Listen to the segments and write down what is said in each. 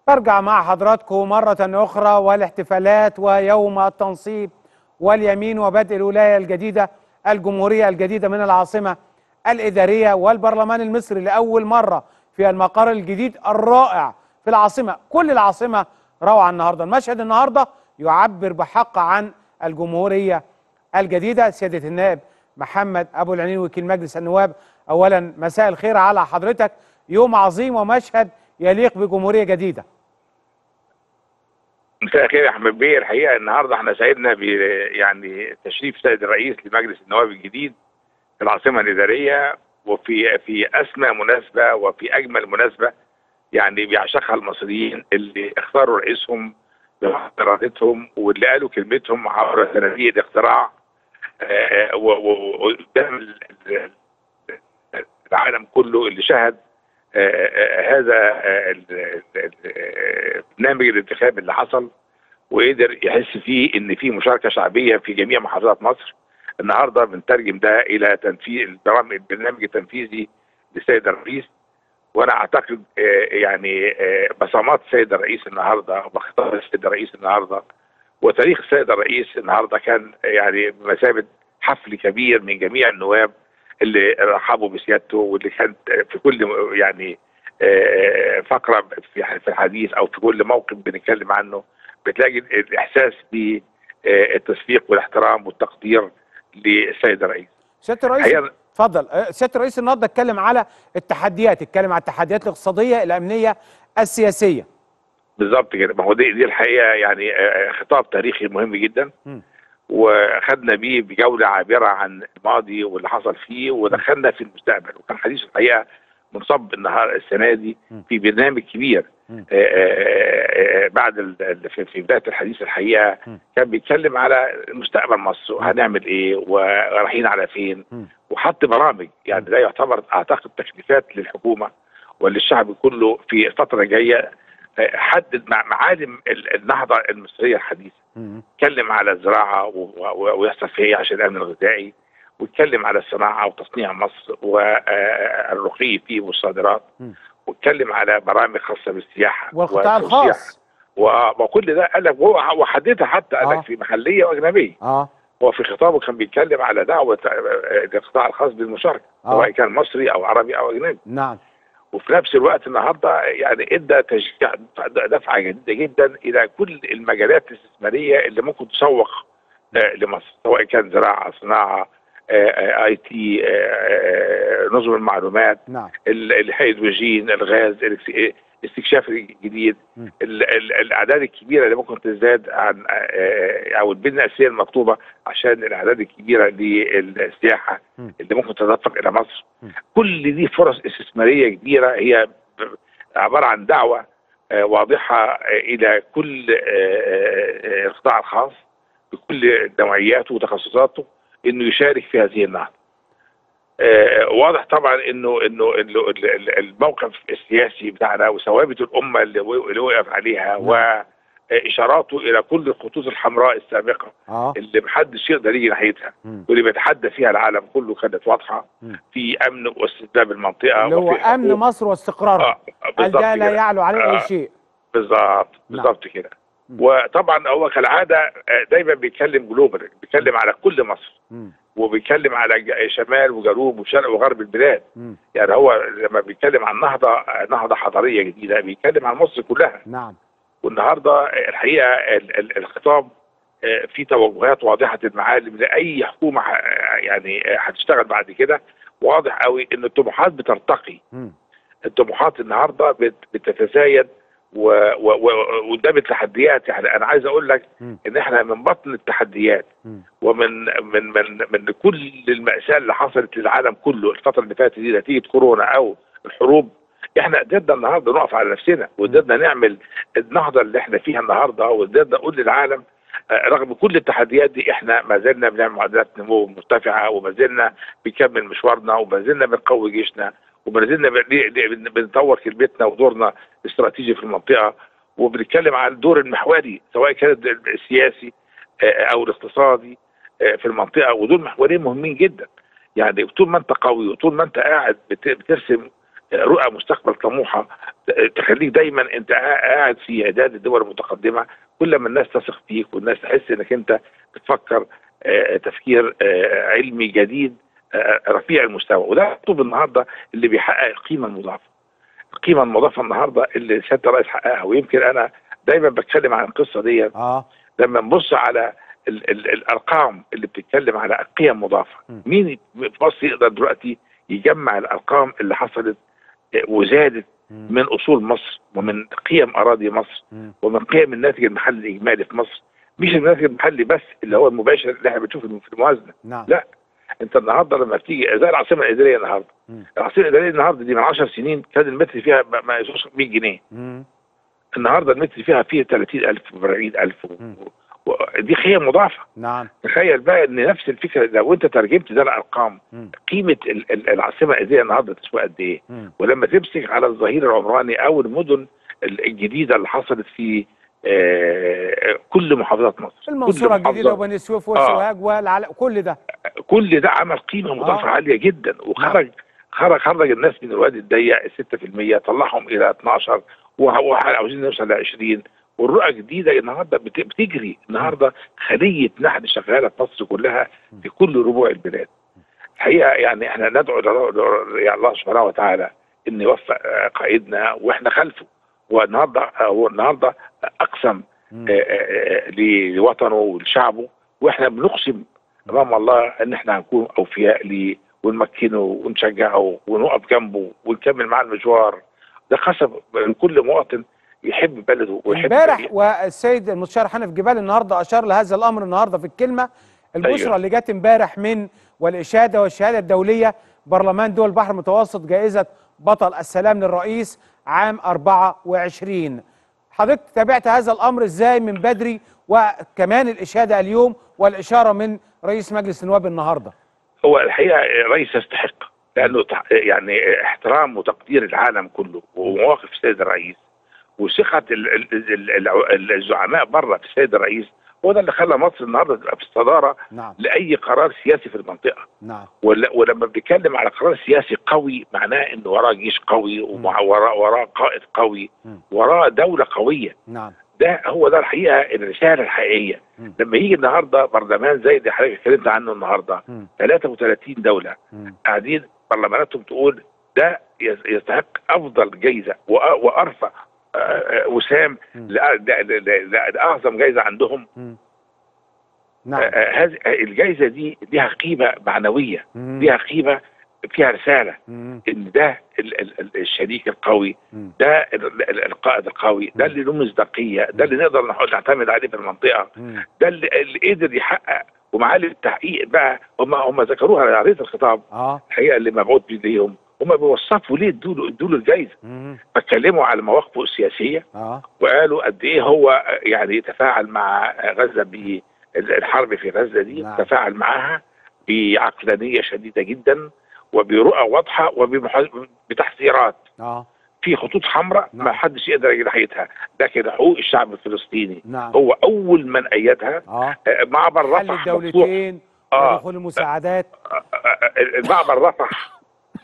برجع مع حضراتكم مرة أخرى والاحتفالات ويوم التنصيب واليمين وبدء الولاية الجديدة الجمهورية الجديدة من العاصمة الإدارية والبرلمان المصري لأول مرة في المقر الجديد الرائع في العاصمة كل العاصمة روعة النهاردة المشهد النهاردة يعبر بحق عن الجمهورية الجديدة سيادة النائب محمد أبو العنين وكيل مجلس النواب أولا مساء الخير على حضرتك يوم عظيم ومشهد يليق بجمهورية جديدة مساء الخير يا احمد بيه الحقيقه النهارده احنا سعدنا ب يعني تشريف السيد الرئيس لمجلس النواب الجديد في العاصمه الاداريه وفي في اسمى مناسبه وفي اجمل مناسبه يعني بيعشقها المصريين اللي اختاروا رئيسهم بارادتهم واللي قالوا كلمتهم عبر صناديق الاقتراع آه، و- و- وقدام ال- ال- العالم كله اللي شهد آه، آه، هذا آه، ال- ال- ال- برنامج الانتخاب اللي حصل وقدر يحس فيه ان في مشاركه شعبيه في جميع محافظات مصر النهارده بنترجم ده الى تنفيذ البرامج البرنامج التنفيذي للسيد الرئيس وانا اعتقد آه، يعني آه، بصمات السيد الرئيس النهارده وخطاب السيد الرئيس النهارده وتاريخ السيد الرئيس النهارده كان يعني بمثابه حفل كبير من جميع النواب اللي رحبوا بسيادته واللي كانت في كل يعني آه، فقره في في الحديث او في كل موقف بنتكلم عنه بتلاقي الاحساس بالتصفيق والاحترام والتقدير للسيد الرئيس. سيادة الرئيس الحقيقة اتفضل أه، سيادة الرئيس النهارده اتكلم على التحديات اتكلم على التحديات الاقتصادية الأمنية السياسية بالظبط كده ما هو دي, دي الحقيقه يعني آه، خطاب تاريخي مهم جدا مم. وخدنا بيه بجوله عابره عن الماضي واللي حصل فيه ودخلنا في المستقبل وكان حديث الحقيقه منصب النهار السنه دي مم. في برنامج كبير مم. آه، آه، آه، بعد ال- ال- في في بدايه الحديث الحقيقه مم. كان بيتكلم على مستقبل مصر وهنعمل ايه ورايحين على فين مم. وحط برامج يعني ده يعتبر اعتقد تكليفات للحكومه وللشعب كله في الفتره الجايه آه، حدد مع معالم ال- النهضه المصريه الحديثه مم. اتكلم على الزراعه و- و- ويحصل فيها إيه عشان الامن الغذائي واتكلم على الصناعه وتصنيع مصر والرقي فيه والصادرات مم. واتكلم على برامج خاصه بالسياحه والقطاع والتوسيع. الخاص و- وكل ده قال لك وهو وحددها حتى قال آه. لك في محليه واجنبيه اه هو في خطابه كان بيتكلم على دعوه آه، القطاع الخاص بالمشاركه آه. سواء كان مصري او عربي او اجنبي نعم وفي نفس الوقت النهارده يعني ادى تشجيع دفعه جديده جدا الى كل المجالات الاستثماريه اللي ممكن تسوق آه، لمصر سواء كان زراعه صناعه آه، آه، اي تي آه، آه، نظم المعلومات نعم ال- الهيدروجين الغاز الاكس- الاستكشاف الجديد م. ال- ال- الاعداد الكبيره اللي ممكن تزداد عن آه، او البنيه الاساسيه المطلوبه عشان الاعداد الكبيره للسياحه م. اللي ممكن تتدفق الى مصر م. كل دي فرص استثماريه كبيره هي ب- عباره عن دعوه آه، واضحه آه، الى كل آه، آه، آه، القطاع الخاص بكل نوعياته وتخصصاته انه يشارك في هذه النهضه. آه، واضح طبعا انه انه انه ال- ال- الموقف السياسي بتاعنا وثوابت الامه اللي و- اللي وقف عليها واشاراته الى كل الخطوط الحمراء السابقه اه اللي محدش يقدر يجي ناحيتها مم. واللي بيتحدى فيها العالم كله كانت واضحه مم. في امن واستتباب المنطقه اللي هو وفي امن حقوق. مصر واستقرارها اه قال بالظبط ده لا كده. يعلو عليه اي آه. شيء بالظبط بالظبط كده وطبعا هو كالعاده آه، دايما بيتكلم جلوبال بيتكلم على كل مصر مم. وبيتكلم على ج- شمال وجنوب وشرق وغرب البلاد مم. يعني هو لما بيتكلم عن نهضه آه، نهضه حضاريه جديده بيتكلم عن مصر كلها نعم والنهارده آه، الحقيقه ال- ال- الخطاب آه، في توجهات واضحه المعالم لاي حكومه ح- آه، يعني آه، هتشتغل بعد كده واضح قوي ان الطموحات بترتقي مم. الطموحات النهارده بت- بتتزايد و- و- و- وقدام التحديات يعني انا عايز اقول لك مم. ان احنا من بطن التحديات مم. ومن من من من كل المأساة اللي حصلت للعالم كله الفترة اللي فاتت دي نتيجة كورونا أو الحروب احنا قدرنا النهارده نقف على نفسنا وقدرنا نعمل النهضة اللي احنا فيها النهارده وقدرنا نقول للعالم آه، رغم كل التحديات دي احنا ما زلنا بنعمل معدلات نمو مرتفعة وما زلنا بنكمل مشوارنا وما زلنا بنقوي جيشنا وما زلنا بن- بن- بنطور كلمتنا ودورنا الاستراتيجي في المنطقة وبنتكلم عن الدور المحوري سواء كان السياسي آه، او الاقتصادي آه، في المنطقه ودول محورين مهمين جدا يعني طول ما انت قوي وطول ما انت قاعد بت- بترسم رؤى مستقبل طموحه تخليك دايما انت قاعد في اعداد الدول المتقدمه كل ما الناس تثق فيك والناس تحس انك انت بتفكر آه، تفكير آه، علمي جديد آه، رفيع المستوى وده مطلوب النهارده اللي بيحقق القيمه المضافه القيمه المضافه النهارده اللي سياده الرئيس حققها ويمكن انا دايما بتكلم عن القصه دي اه لما نبص على ال ال الارقام اللي بتتكلم على قيم مضافه م. مين في مصر يقدر دلوقتي يجمع الارقام اللي حصلت آه، وزادت مم. من اصول مصر ومن قيم اراضي مصر مم. ومن قيم الناتج المحلي الاجمالي في مصر مش الناتج المحلي بس اللي هو المباشر اللي احنا بنشوفه في الموازنه نعم لا انت النهارده لما بتيجي زي العاصمه الاداريه النهارده مم. العاصمه الاداريه النهارده دي من 10 سنين كان المتر فيها ما- ما يسوش 100 جنيه مم. النهارده المتر فيها فيه 30000 و40000 مم. دي قيم مضافه نعم تخيل بقى ان نفس الفكره لو انت ترجمت ده الارقام مم. قيمه ال- ال- العاصمه الاداريه النهارده تسوى قد ايه مم. ولما تمسك على الظهير العمراني او المدن ال- الجديده اللي حصلت في آه، كل محافظات مصر المنصورة كل الجديدة محافظة- وبني سويف والسوهاج والعلا كل ده كل ده عمل قيمه مضافه آه. عاليه جدا وخرج خرج خرج الناس من الوادي الضيق 6% طلعهم الى 12 وه- وعاوزين نوصل ل 20 والرؤى جديده النهارده بت- بتجري النهارده خليه نحل شغاله في مصر كلها في كل ربوع البلاد. الحقيقه يعني احنا ندعو لله- لله- يا الله سبحانه وتعالى ان يوفق آه، قائدنا واحنا خلفه والنهارده آه، هو النهارده اقسم مم. آه، آه، آه، لوطنه ولشعبه واحنا بنقسم امام الله ان احنا هنكون اوفياء ليه ونمكنه ونشجعه ونقف جنبه ونكمل معاه المشوار ده قسم لكل مواطن يحب بلده ويحب امبارح والسيد المستشار حنف جبال النهارده اشار لهذا الامر النهارده في الكلمه البشرى أيوة. اللي جت امبارح من والاشاده والشهاده الدوليه برلمان دول البحر المتوسط جائزه بطل السلام للرئيس عام 24 حضرتك تابعت هذا الامر ازاي من بدري وكمان الاشاده اليوم والاشاره من رئيس مجلس النواب النهارده هو الحقيقه رئيس يستحق لانه تح- يعني احترام وتقدير العالم كله ومواقف السيد الرئيس وثقه ال- ال- ال- ال- الزعماء بره في السيد الرئيس هو ده اللي خلى مصر النهارده تبقى في الصداره نعم لاي قرار سياسي في المنطقه نعم ول- ولما بنتكلم على قرار سياسي قوي معناه انه وراه جيش قوي ومع وراه وراه قائد قوي مم. وراه دوله قويه نعم ده هو ده الحقيقه الرساله الحقيقيه مم. لما يجي النهارده برلمان زي اللي حضرتك اتكلمت عنه النهارده مم. 33 دوله مم. قاعدين برلماناتهم تقول ده يس- يستحق افضل جايزه وأ- وارفع آه، آه، وسام مم. لأ- لأ- لأ- لأ- لاعظم جايزه عندهم مم. آه، نعم آه، هذه الجايزه دي ليها قيمه معنويه مم. ليها قيمه فيها رساله مم. ان ده ال- ال- ال- الشريك القوي مم. ده ال- ال- القائد القوي ده اللي له مصداقيه ده اللي نقدر نح- نعتمد عليه في المنطقه مم. ده اللي, اللي قدر يحقق ومعالي التحقيق بقى هم هم ذكروها على عريض الخطاب اه الحقيقه اللي مبعوث بيه ليهم هم بيوصفوا ليه ادوا له ادوا له الجايزه مم. فاتكلموا على مواقفه السياسيه اه وقالوا قد ايه هو يعني يتفاعل مع غزه بالحرب في غزه دي نعم. تفاعل معها بعقلانيه شديده جدا وبرؤى واضحه وبتحذيرات اه في خطوط حمراء نعم. ما حدش يقدر يجي ناحيتها لكن حقوق الشعب الفلسطيني نعم هو اول من ايدها اه آه، معبر حل رفح مفتوح الدولتين آه. ودخول المساعدات آه، آه، معبر رفح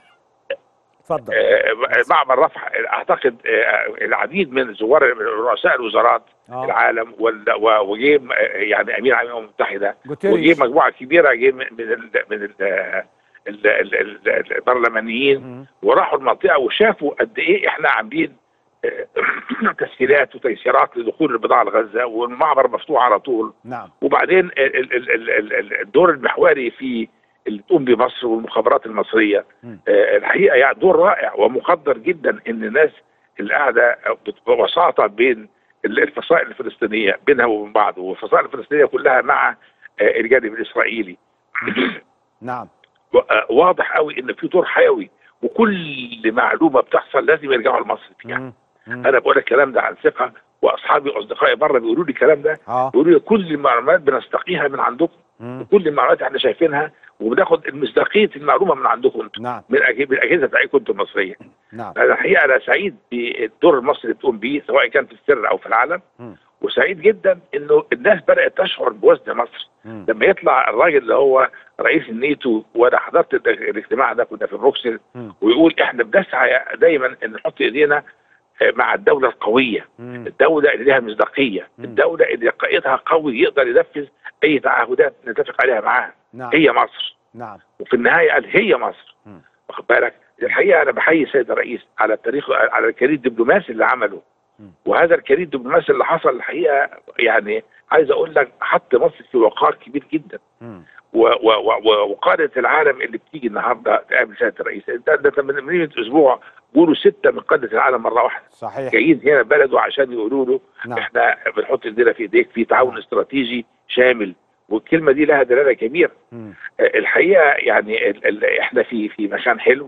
اتفضل آه، معبر رفح اعتقد آه، العديد من زوار رؤساء الوزارات اه العالم وال- و- وجه م- يعني امين العالمين الامم المتحده جوتيريش وجه مجموعه كبيره جه من من ال من ال ال- ال- ال- البرلمانيين مم. وراحوا المنطقه وشافوا قد ايه احنا عاملين آه، تسهيلات وتيسيرات لدخول البضاعه لغزه والمعبر مفتوح على طول نعم وبعدين ال- ال- ال- ال- ال- ال- الدور المحوري في اللي تقوم بمصر والمخابرات المصريه مم. آه، الحقيقه يعني دور رائع ومقدر جدا ان الناس اللي قاعده بوساطه بين ال- الفصائل الفلسطينيه بينها وبين بعض والفصائل الفلسطينيه كلها مع آه، الجانب الاسرائيلي نعم و- آه، واضح قوي ان في دور حيوي وكل معلومه بتحصل لازم يرجعوا لمصر فيها مم. مم. انا بقول الكلام ده عن ثقه واصحابي واصدقائي بره بيقولوا لي الكلام ده اه بيقولوا لي كل المعلومات بنستقيها من عندكم مم. وكل المعلومات احنا شايفينها وبناخد المصداقيه المعلومه من عندكم انتم نعم من الأج- من الاجهزه بتاعتكم انتم المصريه نعم انا الحقيقه انا سعيد بالدور المصري اللي بتقوم بيه سواء كان في السر او في العلن مم. وسعيد جدا انه الناس بدات تشعر بوزن مصر مم. لما يطلع الراجل اللي هو رئيس الناتو وانا حضرت ال- الاجتماع ده كنا في بروكسل مم. ويقول احنا بنسعى دايما ان نحط ايدينا آه، مع الدوله القويه مم. الدوله اللي لها مصداقيه مم. الدوله اللي قائدها قوي يقدر ينفذ اي تعهدات نتفق عليها معاها نعم هي مصر نعم وفي النهايه قال هي مصر مم. واخد بالك الحقيقه انا بحيي السيد الرئيس على التاريخ على الكارير الدبلوماسي اللي عمله مم. وهذا الكارير الدبلوماسي اللي حصل الحقيقه يعني عايز اقول لك حط مصر في وقار كبير جدا مم. و- و- و- و- وقاده العالم اللي بتيجي النهارده تقابل سياده الرئيس ده, ده من من اسبوع بيقولوا سته من قاده العالم مره واحده صحيح جايين هنا بلده عشان يقولوا له نعم احنا بنحط ايدينا في ايديك في تعاون استراتيجي شامل والكلمه دي لها دلاله كبيره مم. الحقيقه يعني ال ال احنا في في مكان حلو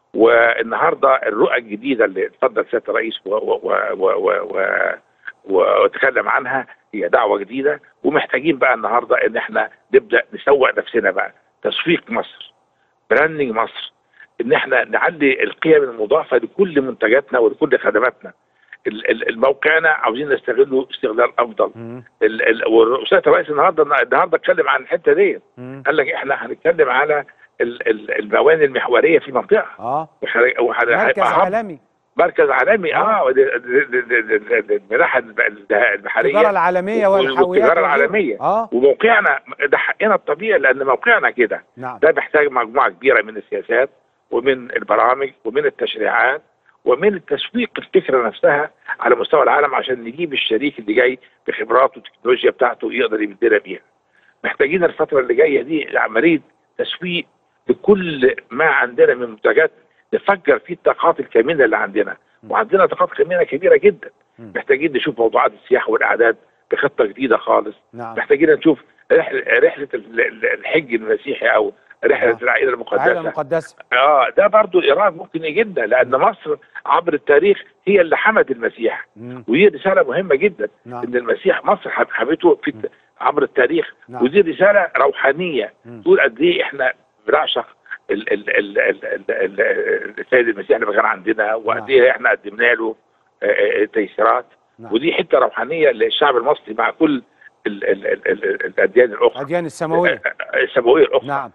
والنهارده الرؤى الجديده اللي اتفضل سياده الرئيس و- و- و- و- و- و- وتكلم عنها هي دعوه جديده ومحتاجين بقى النهارده ان احنا نبدا نسوق نفسنا بقى تسويق مصر براندنج مصر ان احنا نعلي القيم المضافه لكل منتجاتنا ولكل خدماتنا ال- ال- الموقعنا عاوزين نستغله استغلال افضل مم. ال- ال- وسياده الرئيس النهارده النهارده اتكلم عن الحته ديت مم. قال لك احنا هنتكلم على ال- ال- الموانئ المحوريه في منطقه اه وح- وح- مركز هيبقى hub، عالمي مركز عالمي آه. اه د- د- د- د- د- الملاحه الب- التجاره البحريه العالميه وال- والحاويات والتجارة وغيره. العالمية. اه وموقعنا ده حقنا الطبيعي لان موقعنا كده نعم ده بيحتاج مجموعه كبيره من السياسات ومن البرامج ومن التشريعات ومن التسويق الفكره نفسها على مستوى العالم عشان نجيب الشريك اللي جاي بخبراته والتكنولوجيا بتاعته يقدر يمدنا بيها. محتاجين الفتره اللي جايه دي عمليه تسويق لكل ما عندنا من منتجات نفجر فيه الطاقات الكامنه اللي عندنا وعندنا طاقات كامنه كبيره جدا مم. محتاجين نشوف موضوعات السياحه والاعداد بخطه جديده خالص نعم محتاجين نشوف رحله رحله ال- ال- الحج المسيحي او رحله آه. العائله العائله المقدسه المقدسه اه ده برضو ايران ممكن يجدنا لان مصر عبر التاريخ هي اللي حمت المسيح مم. ودي رساله مهمه جدا نعم ان المسيح مصر حب- حمته في الت- عبر التاريخ نعم. ودي رساله روحانيه مم. تقول قد ايه احنا بنعشق ال- ال- ال- ال- ال- ال- السيد المسيح لما كان عندنا نعم. وقد ايه احنا قدمنا له آه، آه، تيسيرات نعم. ودي حته روحانيه للشعب المصري مع كل ال- ال- ال- ال- الاديان الاخرى الاديان السماويه السماويه الاخرى نعم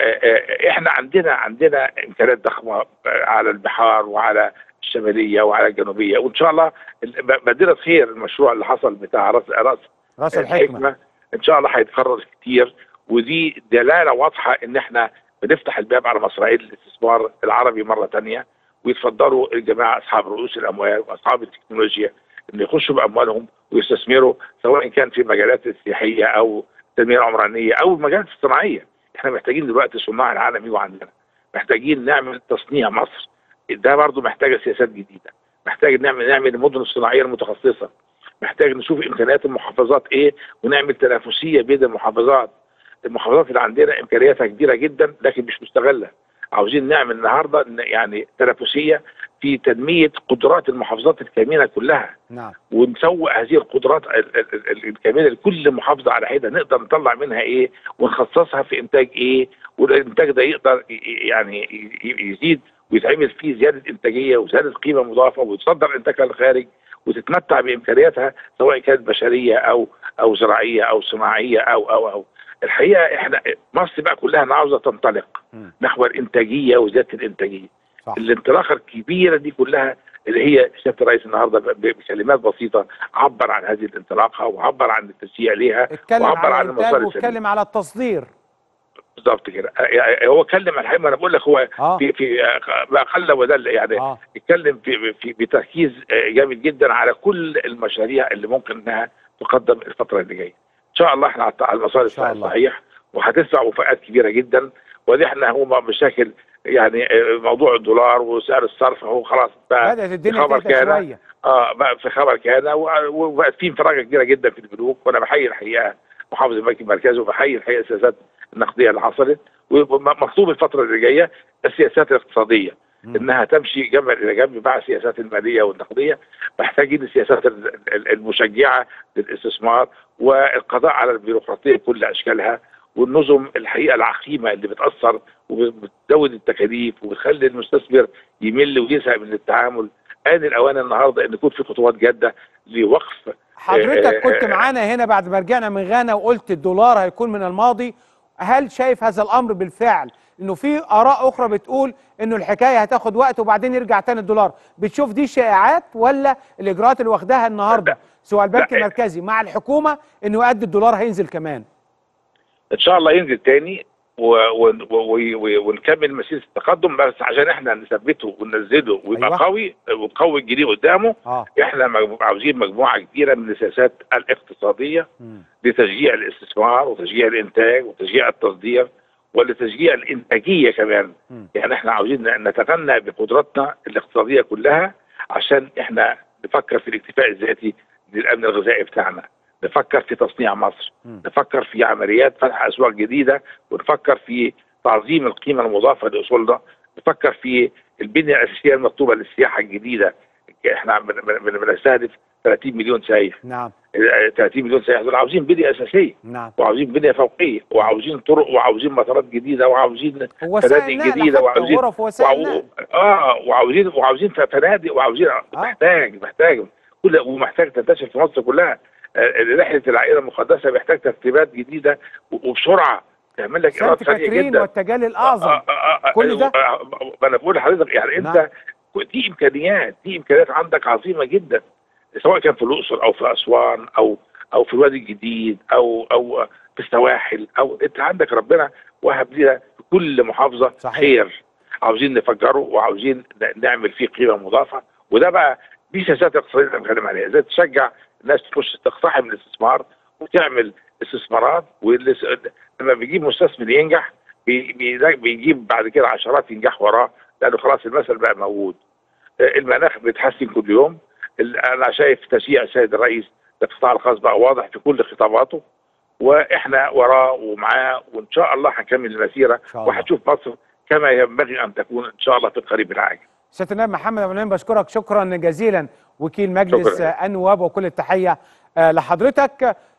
احنا عندنا عندنا امكانيات ضخمه على البحار وعلى الشماليه وعلى الجنوبيه وان شاء الله مدينه خير المشروع اللي حصل بتاع راس راس راس الحكمه ان شاء الله هيتكرر كتير ودي دلاله واضحه ان احنا بنفتح الباب على مصراعيد الاستثمار العربي مره تانية ويتفضلوا الجماعه اصحاب رؤوس الاموال واصحاب التكنولوجيا ان يخشوا باموالهم ويستثمروا سواء كان في مجالات السياحيه او التنميه العمرانيه او المجالات الصناعيه احنا محتاجين دلوقتي صناع العالم يجوا عندنا محتاجين نعمل تصنيع مصر ده برضو محتاجه سياسات جديده محتاج نعمل نعمل المدن الصناعيه المتخصصه محتاج نشوف امكانيات المحافظات ايه ونعمل تنافسيه بين المحافظات المحافظات اللي عندنا امكانياتها كبيره جدا لكن مش مستغله عاوزين نعمل النهارده يعني تنافسيه في تنميه قدرات المحافظات الكامنه كلها نعم ونسوق هذه القدرات ال- ال- ال- الكامله لكل محافظه على حده نقدر نطلع منها ايه ونخصصها في انتاج ايه والانتاج ده يقدر ي- ي- يعني ي- ي- يزيد ويتعمل فيه زياده انتاجيه وزياده قيمه مضافه وتصدر انتاجها للخارج وتتمتع بامكانياتها سواء كانت بشريه او او زراعيه او صناعيه او او او الحقيقه احنا مصر بقى كلها أنا عاوزه تنطلق مم. نحو الانتاجيه وزياده الانتاجيه صح الانطلاقه الكبيره دي كلها اللي هي سياده الرئيس النهارده ب- بكلمات بسيطه عبر عن هذه الانطلاقه وعبر عن التشجيع ليها اتكلم وعبر على عن الانتاج المسار السليم واتكلم على التصدير بالظبط كده يعني هو اتكلم عن الحقيقه انا بقول لك هو اه في في اقل ودل يعني اه اتكلم في, في بتركيز جامد جدا على كل المشاريع اللي ممكن انها تقدم الفتره اللي جايه. ان شاء الله احنا على المسار إن شاء الله. الصحيح وهتدفع مفاجات كبيره جدا ودي احنا هو مشاكل يعني موضوع الدولار وسعر الصرف هو خلاص بقى بدات الدنيا خبر تهدى كان شويه اه بقى في خبر كان و- وبقت في انفراجه كبيره جدا في البنوك وانا بحيي الحقيقه محافظ البنك المركزي وبحيي الحقيقه السياسات النقديه اللي حصلت ومطلوب الفتره اللي جايه السياسات الاقتصاديه مم. انها تمشي جنبا الى جنب مع السياسات الماليه والنقديه محتاجين السياسات ال- ال- المشجعه للاستثمار والقضاء على البيروقراطيه بكل اشكالها والنظم الحقيقه العقيمه اللي بتاثر وبتزود التكاليف وبتخلي المستثمر يمل ويزهق من التعامل آن الأوان النهارده أن يكون في خطوات جادة لوقف حضرتك آه، كنت آه، معانا هنا بعد ما رجعنا من غانا وقلت الدولار هيكون من الماضي هل شايف هذا الامر بالفعل انه في اراء اخرى بتقول انه الحكايه هتاخد وقت وبعدين يرجع تاني الدولار بتشوف دي شائعات ولا الاجراءات اللي واخداها النهارده لا. سواء البنك لا. المركزي مع الحكومه انه قد الدولار هينزل كمان ان شاء الله ينزل تاني و- و- و- و- ونكمل مسيره التقدم بس عشان احنا نثبته وننزله ويبقى أيوة. قوي ونقوي الجنيه قدامه اه احنا مج- عاوزين مجموعه كبيره من السياسات الاقتصاديه مم. لتشجيع الاستثمار وتشجيع الانتاج وتشجيع التصدير ولتشجيع الانتاجيه كمان مم. يعني احنا عاوزين نتغنى بقدراتنا الاقتصاديه كلها عشان احنا نفكر في الاكتفاء الذاتي للامن الغذائي بتاعنا نفكر في تصنيع مصر مم. نفكر في عمليات فتح اسواق جديده ونفكر في تعظيم القيمه المضافه لاصولنا نفكر في البنيه الاساسيه المطلوبه للسياحه الجديده احنا بن- بن- بن- بنستهدف 30 مليون سايح نعم ال 30 مليون سائح دول عاوزين بنيه اساسيه نعم وعاوزين بنيه فوقيه وعاوزين طرق وعاوزين مطارات جديده وعاوزين وسائل فنادق نقل جديده حتى وعاوزين غرف وسائل وعو... نقل اه وعاوزين وعاوزين ف- فنادق وعاوزين محتاج محتاج كل ومحتاج تنتشر في مصر كلها آه، رحله العائله المقدسه محتاج ترتيبات جديده و- وبسرعه تعمل لك سانت ايراد سريع كاترين جدا والتجلي الاعظم آه آه آه كل ده؟ آه آه انا بقول لحضرتك يعني نعم. انت دي امكانيات دي امكانيات عندك عظيمه جدا سواء كان في الاقصر او في اسوان او او في الوادي الجديد او او في السواحل او انت عندك ربنا وهب لنا في كل محافظه صحيح. خير عاوزين نفجره وعاوزين ن- نعمل فيه قيمه مضافه وده بقى دي سياسات اقتصاديه اللي بنتكلم عليها ازاي تشجع الناس تخش تقتحم الاستثمار وتعمل استثمارات والاس- لما بيجيب مستثمر ينجح بي- بي- بيجيب بعد كده عشرات ينجح وراه لانه خلاص المثل بقى موجود آه، المناخ بيتحسن كل يوم ال- انا شايف تشجيع السيد الرئيس للقطاع الخاص بقى واضح في كل خطاباته واحنا وراه ومعاه وان شاء الله هنكمل المسيره شاء الله. وهتشوف مصر كما ينبغي ان تكون ان شاء الله في القريب العاجل سياده النائب محمد ابو نعيم بشكرك شكرا جزيلا وكيل مجلس شكراً. آه، النواب وكل التحيه آه، لحضرتك